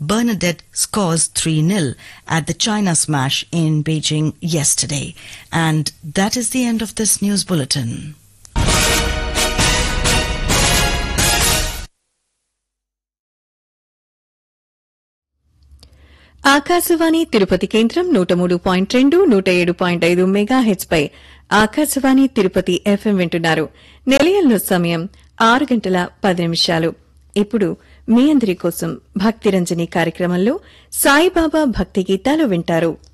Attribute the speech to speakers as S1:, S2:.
S1: Bernadette scores 3 0 at the China Smash in Beijing yesterday. And that is the end of this news bulletin.
S2: Akashvani Tirupati కేంద్రం నూట మూడు point రెండు నూట ఏడు point ఐదు మెగా హెచ్ పై ఆకాశవాణి తిరుపతి ఎఫ్ఎం వింటున్నారు నిలయంలో సమయం ఆరు గంటల పది నిమిషాలు ఇప్పుడు మీ అందరి కోసం భక్తిరంజని కార్యక్రమంలో సాయిబాబా భక్తి గీతాలు వింటారు